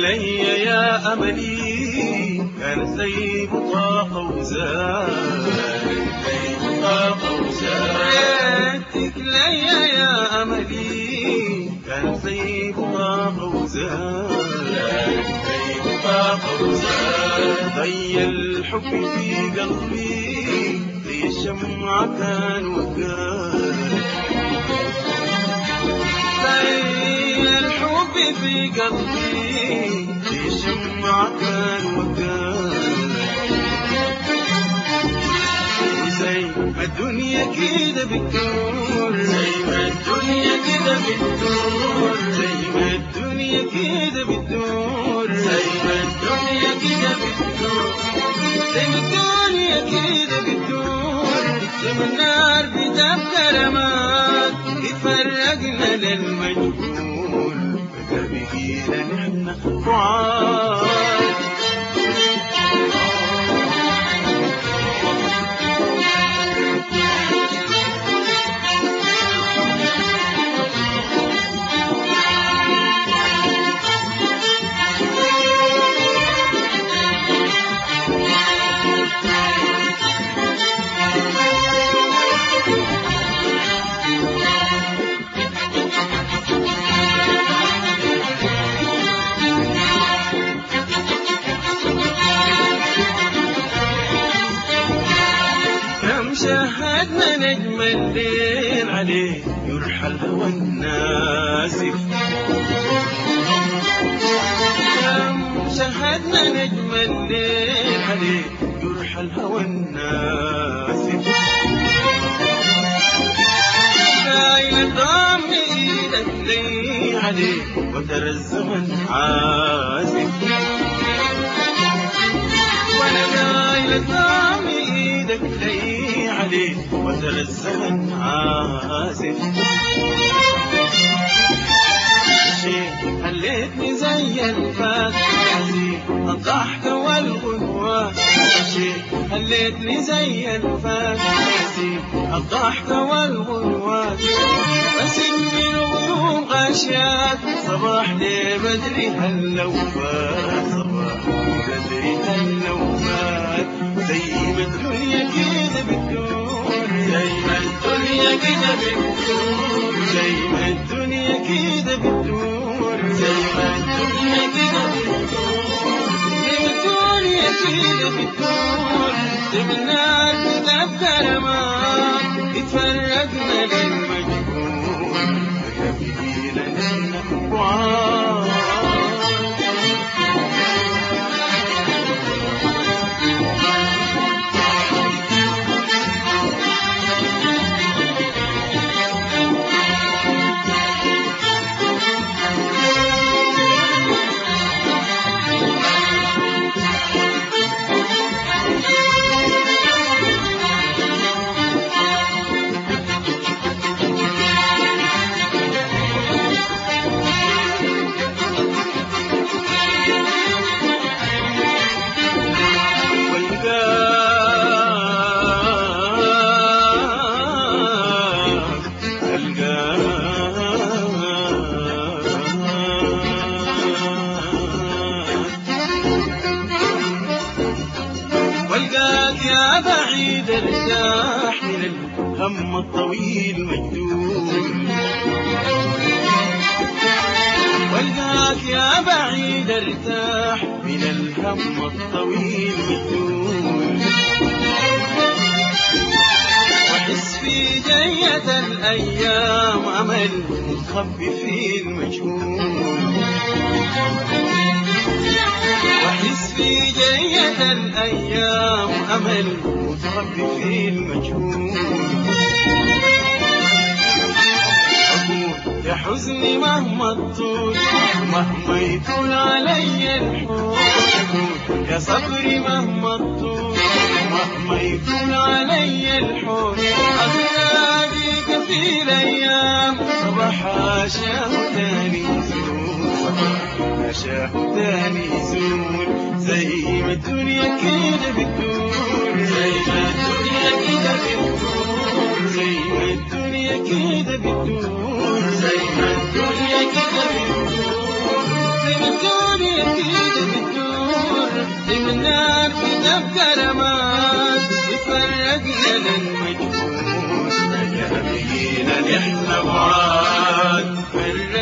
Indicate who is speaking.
Speaker 1: لي يا أملي كان سيف طاق وزاد طاق وزاد لي يا أملي كان سيف طاق وزاد طاق وزاد ضي الحب في قلبي زي الشمعة كان وقال زي الحب في قلبي في شمعة كان وقال وزي ما الدنيا كده بتدور زي ما الدنيا كده بتدور زي ما الدنيا كده بتدور زي ما الدنيا كده بتدور زي ما الدنيا كده بتدور زي ما النار بتبقى رماد اتفرقنا للمجهول بقى بقينا نحن بعاد كم شاهدنا نجم الليل عليه يرحل هوى الناسف كم شاهدنا نجم الليل عليه يرحل هوى الناسف دايما ضم ايدك لي عليه وترى الزمن عازف وانا دايما ضم ايدك لي عليه وترى الزمن عازف شيء خليتني زي الفات حزين الضحك والغنوة شيء خليتني زي الفات حزين الضحك والغنوة بس من الغيوم غشيات صباح لي بدري هلو فات صباح بدري هلو فات زي ما الدنيا كده بتدور زي ما الدنيا كده بتدور زي ما الدنيا كده بتدور زي ما الدنيا كده بتدور زي ما الدنيا كده بتدور زي ما النار بتبقى رماد اتفرقنا للمجهول بقى بإيدنا نحن بعاد والقاك القاك والقاك يا بعيد ارتاح من الهم الطويل مجدول والقاك يا بعيد ارتاح من الهم الطويل مجدول واحس في جية الأيام أمل مخبي في المجهول واحس في جية الأيام أمل مخبي في المجهول أقول يا حزني مهما الطول مهما يطول علي الحول أقول يا صبري مهما الطول مهما يطول علي الحول أغناديك في الأيام صباح عشاه تاني يزول صباح عشاه تاني يزول زي ما الدنيا كده بتدور زي ما الدنيا كده بتدور زي ما الدنيا كده بتدور زي ما الدنيا كده بتدور زي ما الدنيا الكرمات يفرقنا للمجهول فجأة بقينا نحن بعاد فرقنا